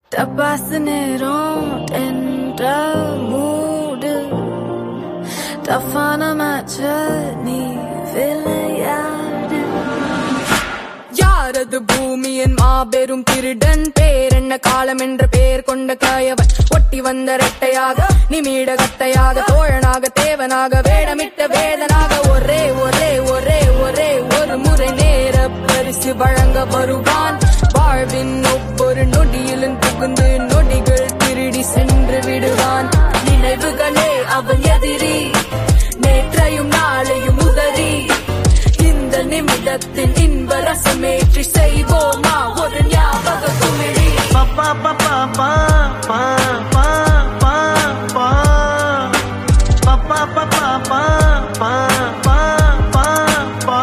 தப்பாசு நேரம் என்ற மூடு டஃப்பான மேட்ச நீ விளையாடு யாரது பூமியின் மாபெரும் திருடன் பேர் என்ன காலம் என்ற பெயர் கொண்ட கயவன் ஒட்டி வந்த ரெட்டையாக நிமிட கத்தையாக தோழனாக தேவனாக வேடமிட்ட வேதனாக ஒரே ஒரே ஒரே ஒரே ஒரு முறை நேர பரிசு வழங்க வருவான் வாழ்வின் ஒவ்வொரு நொடியிலும் புகுந்து நொடிகள் திருடி சென்று விடுவான் நினைவுகளே அவன் எதிரி நேற்றையும் நாளையும் உதறி இந்த நிமிடத்தின் இன்ப ரசமேற்றி செய்வோமா ஒரு ஞாபக குமிழி Pa pa pa pa pa pa pa pa pa Pa pa pa pa pa pa pa pa pa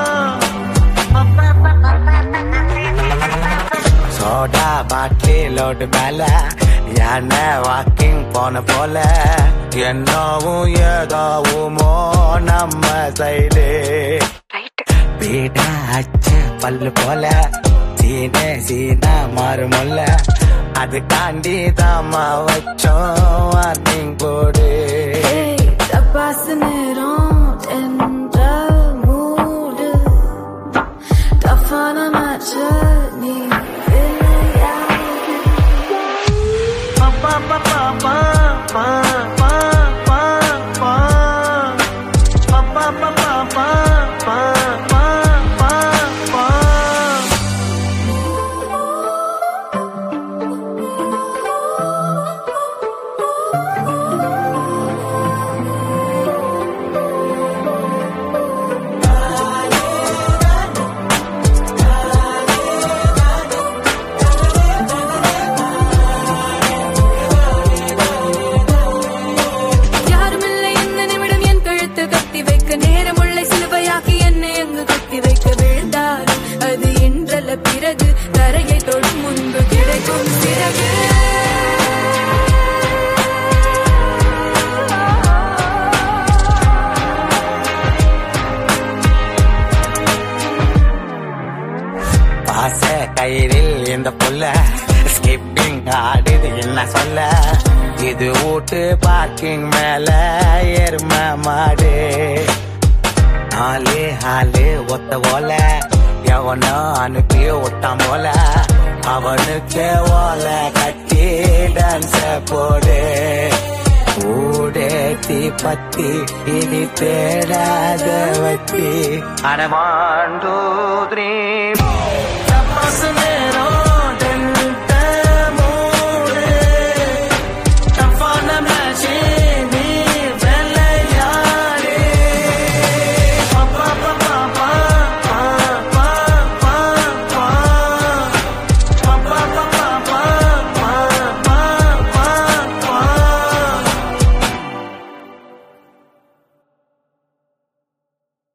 soda பாட்டிலோடு மேல யானை வாக்கிங் போன போல என்னவும் ஏதாவுமோ நம்ம சைடு பீடா அச்சு பல்லு போல சீனே சீனா மாறுமல்ல அது காண்டி தாமா வச்சோம் வார்னிங் போடு ஏய், தப்பாசு நேரம் என்ற மூடு டஃப்பான மேட்ச நீ விளையாடு Pa pa pa pa pa pa pa pa pa Pa pa pa pa pa pa pa pa pa யாருமில்லை இந்த நிமிடம் என் கழுத்து கட்டி வைக்க நேரமுள்ள சிலுவையாக்கி என்னை அங்கு கட்டி வைக்க விழுந்தாலும் அது இன்றல்ல பிறகு தரையை தொடும் முன்பு கிடைக்கும் பிறகு பாச கயிறில் இந்த புள்ள ஸ்கிப்பிங் ஆடுது என்ன சொல்ல இது வீட்டு பார்க்கிங் மேல எரும மாடு நாலு ஹாலு ஒத்த போல எவனோ அனுப்பி விட்டான் போல அவனுக்கு ஓல கட்டி டான்ஸ போடு ஊடேத்தி பத்தி இனி தேடாத வத்தி அட ஒன் டூ த்ரீ